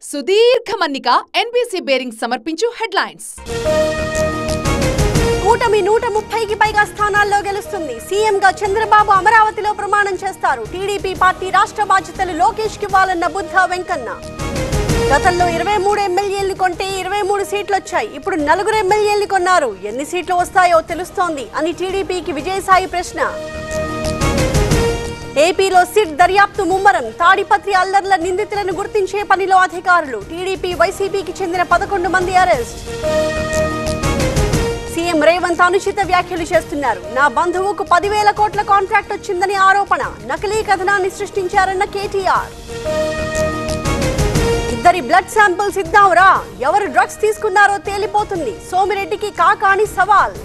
సుదీర్ఘ మన్నిక NBC bearing సమర్పించు హెడ్లైన్స్ కూటమి నూట ముప్పైకి పైగా స్థానాల్లో గెలుస్తుంది సీఎంగా చంద్రబాబు అమరావతిలో ప్రమాణం చేస్తారు టీడీపీ పార్టీ రాష్ట్ర బాధ్యతలు లోకేష్ కి ఇవ్వాలన్న బుద్ధ వెంకన్న గతంలో ఇరవై మూడు ఎమ్మెల్యేలు కొంటే ఇరవై మూడు సీట్లు వచ్చాయి ఇప్పుడు నలుగురు ఎమ్మెల్యేలు కొన్నారు ఎన్ని సీట్లు వస్తాయో తెలుస్తోంది అని టీడీపీకి విజయసాయి ప్రశ్న ఏపీలో సిట్ దర్యాప్తు ముమ్మరం తాడిపత్రి అల్లర్ల నిందితులను గుర్తించే పనిలో అధికారులు టీడీపీ వైసీపీకి చెందిన పదకొండు మంది అరెస్ట్ సీఎం రేవంత్ అనుచిత వ్యాఖ్యలు చేస్తున్నారు నా బంధువుకు పదివేల కోట్ల కాంట్రాక్ట్ వచ్చిందని ఆరోపణ నకిలీ కథనాన్ని సృష్టించారన్న కేటీఆర్ ఇద్దరి బ్లడ్ శాంపిల్స్ ఇద్దాంరా ఎవరు డ్రగ్స్ తీసుకున్నారో తేలిపోతుంది సోమిరెడ్డికి కాకాని సవాల్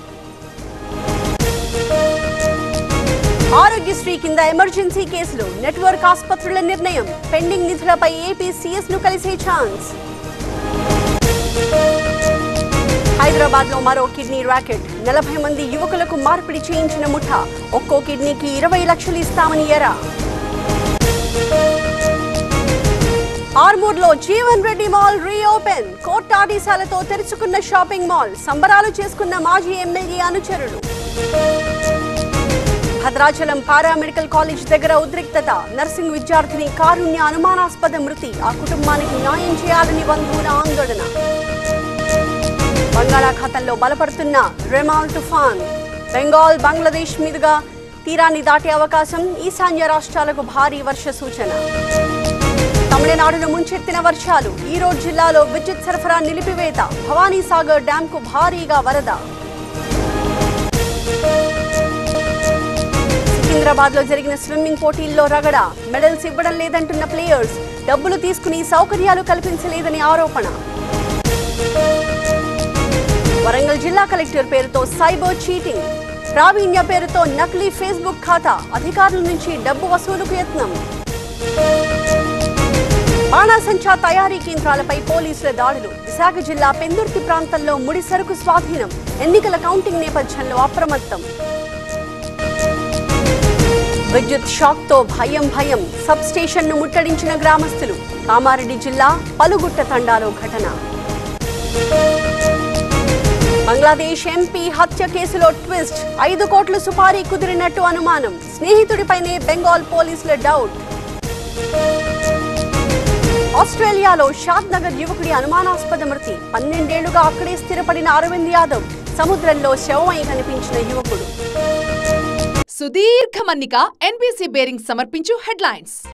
ఆరోగ్యశ్రీ కింద ఎమర్జెన్సీ కేసులు నెట్వర్క్ ఆసుపత్రుల నిర్ణయం పెండింగ్ నిధులపై ఏపీ సీఎస్ ను కలిసే ఛాన్స్ హైదరాబాద్ లో మరో కిడ్నీ ర్యాకెట్ నలభై మంది యువకులకు మార్పిడి చేయించిన ముఠా ఒక్కో కిడ్నీకి ఇరవై లక్షలు ఇస్తామని ఎరా ఆర్మూర్ లో Jeevan Reddy mall reopen court ఆదేశాలతో తెరుచుకున్న షాపింగ్ మాల్ సంబరాలు చేసుకున్న మాజీ ఎమ్మెల్యే అనుచరులు భద్రాచలం పారామెడికల్ కాలేజ్ దగ్గర ఉద్రిక్తత నర్సింగ్ విద్యార్థిని కారుణ్య అనుమానాస్పద మృతి ఆ కుటుంబానికి న్యాయం చేయాలని బంధువుల ఆందోళన బంగాళాఖాతంలో బలపడుతున్న రెమాల్ తుఫాన్ బెంగాల్ బంగ్లాదేశ్ మీదుగా తీరాన్ని దాటే అవకాశం ఈశాన్య రాష్ట్రాలకు భారీ వర్ష సూచన తమిళనాడును ముంచెత్తిన వర్షాలు ఈరోడ్ జిల్లాలో విద్యుత్ సరఫరా నిలిపివేత భవానీ సాగర్ డ్యాంకు భారీగా వరద సికింద్రాబాద్ లో జరిగిన స్విమ్మింగ్ పోటీల్లో రగడ మెడల్స్ ఇవ్వడం లేదంటున్న ప్లేయర్స్ డబ్బులు తీసుకుని సౌకర్యాలు కల్పించలేదని ఆరోపణ వరంగల్ జిల్లా కలెక్టర్ పేరుతో సైబర్ చీటింగ్ ప్రావీణ్య పేరుతో నకిలీ ఫేస్బుక్ ఖాతా అధికారుల నుంచి డబ్బు వసూలుకు యత్నం బాణాసంచా తయారీ కేంద్రాలపై పోలీసుల దాడులు విశాఖ జిల్లా పెందుర్తి ప్రాంతంలో ముడి సరుకు స్వాధీనం ఎన్నికల కౌంటింగ్ నేపథ్యంలో అప్రమత్తం విద్యుత్ షాక్ తో భయం భయం సబ్ స్టేషన్ ను ముట్టడించిన గ్రామస్తులు కామారెడ్డి జిల్లా పలుగుట్ట తండాలో ఘటన బంగ్లాదేశ్ ఎంపీ హత్య కేసులో ట్విస్ట్ ఐదు కోట్ల సుపారీ కుదిరినట్టు అనుమానం స్నేహితుడిపైనే బెంగాల్ పోలీసుల డౌట్ ఆస్ట్రేలియాలో షాద్ నగర్ యువకుడి అనుమానాస్పద మృతి పన్నెండేళ్లుగా అక్కడే స్థిరపడిన అరవింద్ యాదవ్ సముద్రంలో శవమై కనిపించిన యువకుడు సుదీర్ఘ మన్నిక ఎన్బీసీ బేరింగ్ సమర్పించు హెడ్లైన్స్